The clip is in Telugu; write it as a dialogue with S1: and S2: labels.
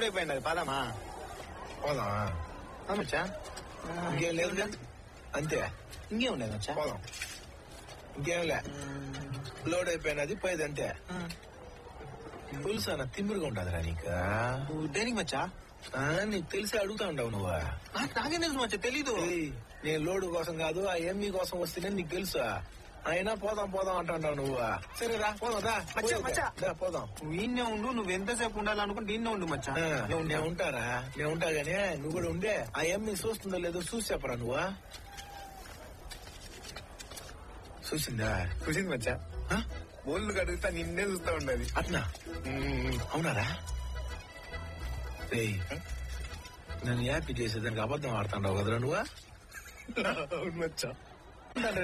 S1: అయిపోయింది అది పదమా
S2: పోదాం
S1: మచ్చా
S2: ఇంకేం లేదు అంతే
S1: ఇంకేం ఉండేది మచ్చా
S2: పోదాం ఇంకేం లే లోడ్ అయిపోయినది పోయేది అంతే పులుసు అన్న తిమ్మిరిగా ఉండదురా నీకు
S1: నువ్వు దేనికి మచ్చా
S2: ఆ, నీకు తెలిసి అడుగుతా ఉండవు నువ్వు
S1: నాకు నాకేం తెలుసు మచ్చా తెలీదు
S2: ఏయ్, నేను లోడు కోసం కాదు ఆ ఎంఈ కోసం వస్తేనే నీకు తెలుసు అయినా పోదాం పోదాం అంటావు నువ్వు సరేరా పోదాం దా
S1: మచ్చా,
S2: పోయేది.
S1: మచ్చా.
S2: దా, పోదాం
S1: నువ్వు ఈయనే ఉండు నువ్వు ఎంతసేపు ఉండాలనుకుంటే ఈయనే ఉండు మచ్చా
S2: ఆ,
S1: నేను ఉంటా.
S2: నేను ఉంటారా నేను ఉంటా గానీ నువ్వు కూడా ఉండే ఆ ఎంఈ చూస్తుందో లేదో చూసి చెప్పరా నువ్వు చూసిందా
S1: చూసింది మచ్చా
S2: ఆ?
S1: ఒళ్ళు కడుగుతా నిన్నే చూస్తా ఉండేది
S2: అట్నా అవునారా రేయ్ నన్ను హ్యాపీ చేసేదానికి అబద్ధం ఆడుతుండవు కదరా నువ్వు
S1: అవును మచ్చా